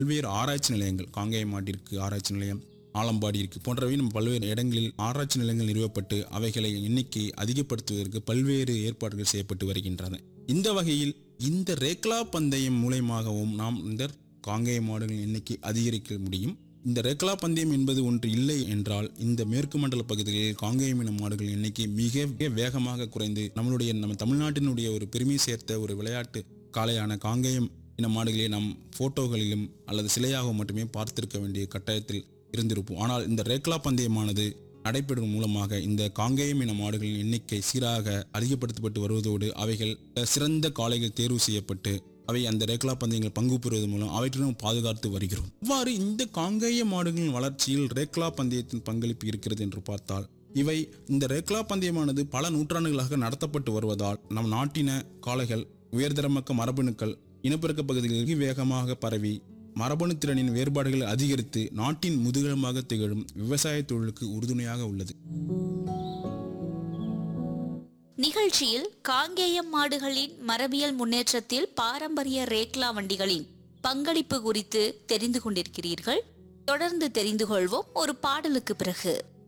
பல்வேறு ஆராய்ச்சி நிலையங்கள் காங்கேயம் மாட்டிற்கு ஆராய்ச்சி நிலையம் ஆலம்பாடி இருக்கு போன்றவை நம்ம பல்வேறு இடங்களில் ஆராய்ச்சி நிலையங்கள் நிறுவப்பட்டு அவைகளை எண்ணிக்கை அதிகப்படுத்துவதற்கு பல்வேறு ஏற்பாடுகள் செய்யப்பட்டு வருகின்றன இந்த வகையில் இந்த ரேக்லா பந்தயம் மூலயமாகவும் நாம் இந்த காங்கேய மாடுகளின் எண்ணிக்கை அதிகரிக்க முடியும் இந்த ரேக்லா பந்தயம் என்பது ஒன்று இல்லை என்றால் இந்த மேற்கு மண்டல பகுதிகளில் காங்கேயம் இன மாடுகளின் எண்ணிக்கை மிக மிக வேகமாக குறைந்து நம்மளுடைய நம்ம தமிழ்நாட்டினுடைய ஒரு பெருமை சேர்த்த ஒரு விளையாட்டு காளையான காங்கேயம் இன மாடுகளை நாம் போட்டோகளிலும் அல்லது சிலையாக மட்டுமே பார்த்திருக்க வேண்டிய கட்டாயத்தில் இருந்திருப்போம் ஆனால் இந்த ரேக்லா பந்தயமானது நடைபெறும் மூலமாக இந்த காங்கேயம் இன மாடுகளின் எண்ணிக்கை சீராக அதிகப்படுத்தப்பட்டு வருவதோடு அவைகள் சிறந்த காளைகள் தேர்வு செய்யப்பட்டு அவை அந்த ரேக்லா பந்தயங்கள் பங்கு பெறுவது மூலம் அவற்றிலும் பாதுகாத்து வருகிறோம் இவ்வாறு இந்த காங்கேய மாடுகளின் வளர்ச்சியில் ரேக்லா பந்தயத்தின் பங்களிப்பு இருக்கிறது என்று பார்த்தால் இவை இந்த ரேக்லா பந்தயமானது பல நூற்றாண்டுகளாக நடத்தப்பட்டு வருவதால் நம் நாட்டின காளைகள் உயர்தரமக்க மரபணுக்கள் இனப்பெருக்க பகுதிகளுக்கு வேகமாக பரவி மரபணு திறனின் வேறுபாடுகள் அதிகரித்து நாட்டின் முதுகெலும்பாக திகழும் விவசாய தொழிலுக்கு உறுதுணையாக உள்ளது நிகழ்ச்சியில் காங்கேயம் மாடுகளின் மரபியல் முன்னேற்றத்தில் பாரம்பரிய ரேக்லா வண்டிகளின் பங்களிப்பு குறித்து தெரிந்து கொண்டிருக்கிறீர்கள் தொடர்ந்து தெரிந்து கொள்வோம் ஒரு பாடலுக்கு பிறகு